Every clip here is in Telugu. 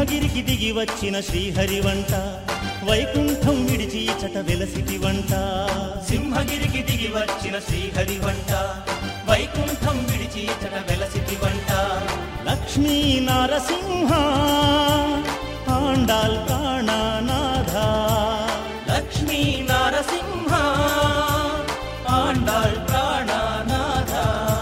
సింహగిరికి దిగి వచ్చిన శ్రీహరి వంట వైకుంఠం విడిచి చట వెలసిటి వంట సింహగిరికి దిగి వచ్చిన శ్రీహరి వంట వైకుంఠం విడిచి చట వెలసిటి వంట లక్ష్మీ నారసింహ ఆండాల్ ప్రాణనాథ లక్ష్మీ నారసింహ ఆండాళ్ ప్రాణనాథ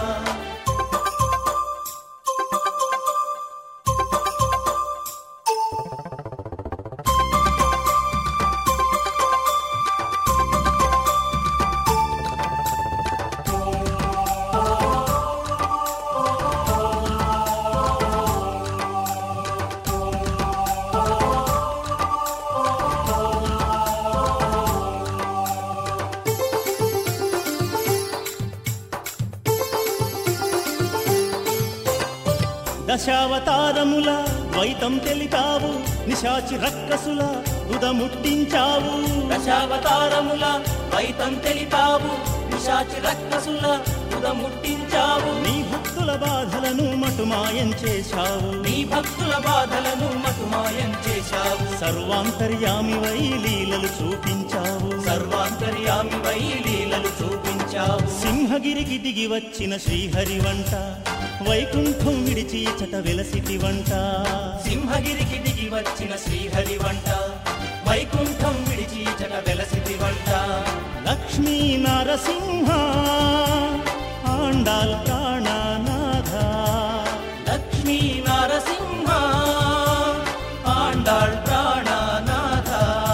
దశావతారముల ద్వైతం తెలిపావు నిశాచి రక్కసుల ఉదముట్టించావు దశావతారముల వైతం తెలిపావు నిశాచి రక్కసుల ముట్టించావు నీ భక్తుల బాధలను మటుమాయం చేశావు నీ భక్తుల బాధలను మటుమాయం చేశావు సర్వాంతర్యామి వై లీలలు చూపించావు సర్వాంతర్యామి వై లీలలు చూపించావు సింహగిరికి దిగి వచ్చిన శ్రీహరి వంట వైకుంఠం విడిచి చట వెలసిటి వంట సింహగిరికి దిగి వచ్చిన శ్రీహరి వంట వైకుంఠం విడిచి చట వెలసిటి వంట లక్ష్మీ నరసింహ ఆండాల్ ప్రాణనాథ లక్ష్మీ నారసింహ ఆండాళ్ ప్రాణనాథ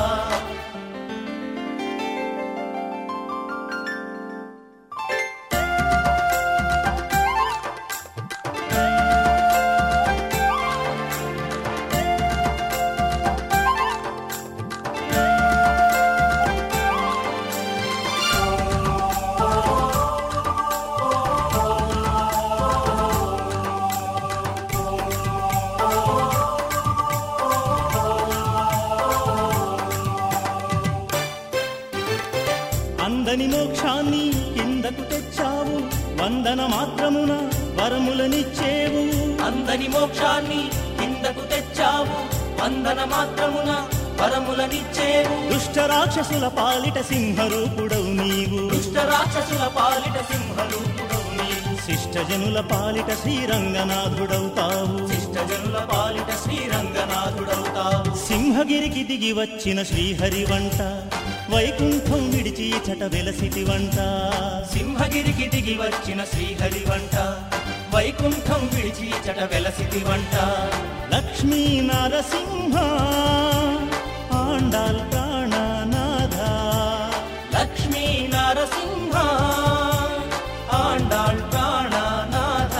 అందని మోక్షాన్ని కిందకు తెచ్చావు వందన మాత్రమున వరములనిచ్చేవు అందని మోక్షాన్ని కిందకు తెచ్చావు వందన మాత్రమున వరములనిచ్చేవు దుష్ట రాక్షసుల పాలిట సింహరూపుడవు నీవు దుష్ట రాక్షసుల పాలిట సింహరూపుడవు నీవు శిష్టజనుల పాలిట శ్రీరంగనాథుడవుతావు శిష్టజనుల పాలిట శ్రీరంగనాథుడవుతావు సింహగిరికి దిగి వచ్చిన శ్రీహరి వంట వైకుంఠం విడిచి చట వెలసిటి వంట సింహగిరికి దిగి వచ్చిన శ్రీహరి వంట వైకుంఠం విడిచి చట వెలసిటి వంట లక్ష్మీ నరసింహ ఆండాల్ ప్రాణనాథ లక్ష్మీ నారసింహ ఆండాళ్ ప్రాణనాథ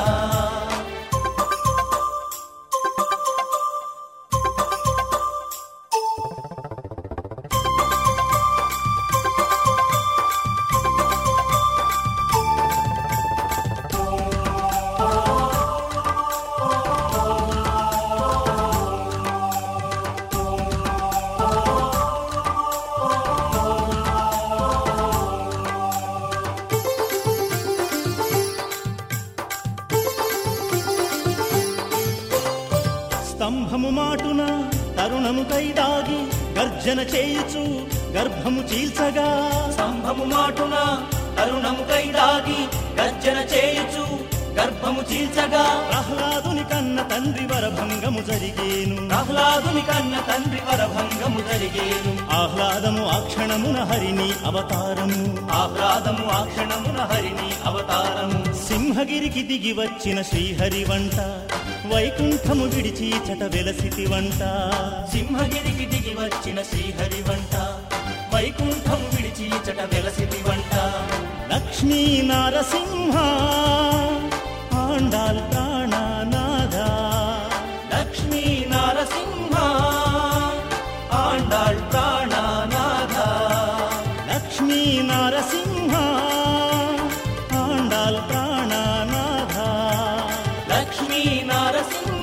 స్తంభము మాటున తరుణము కైదాగి గర్జన చేయుచు గర్భము చీల్చగా స్తంభము మాటున తరుణము కైదాగి గర్జన చేయుచు గర్భము చీల్చగా ప్రహ్లాదుని కన్న తండ్రి వరభంగము జరిగేను ప్రహ్లాదుని కన్న తండ్రి వరభంగము జరిగేను ఆహ్లాదము ఆ క్షణమున హరిని అవతారము ఆహ్లాదము ఆ క్షణమున హరిని అవతారము సింహగిరికి దిగి వచ్చిన శ్రీహరి వంట వైకుంఠము విడిచి చట వెలసిటి వంట సింహగిరికి దిగి వచ్చిన శ్రీహరి వంట వైకుంఠం విడిచి చట వెలసిటి వంట లక్ష్మీ నరసింహ ఆండాల్ ప్రాణనాథ లక్ష్మీ నారసింహ ఆండాళ్ ప్రాణనాథ లక్ష్మీ నరసింహ ఆండాల్ ప్రాణనాథ లక్ష్మీ నారసింహ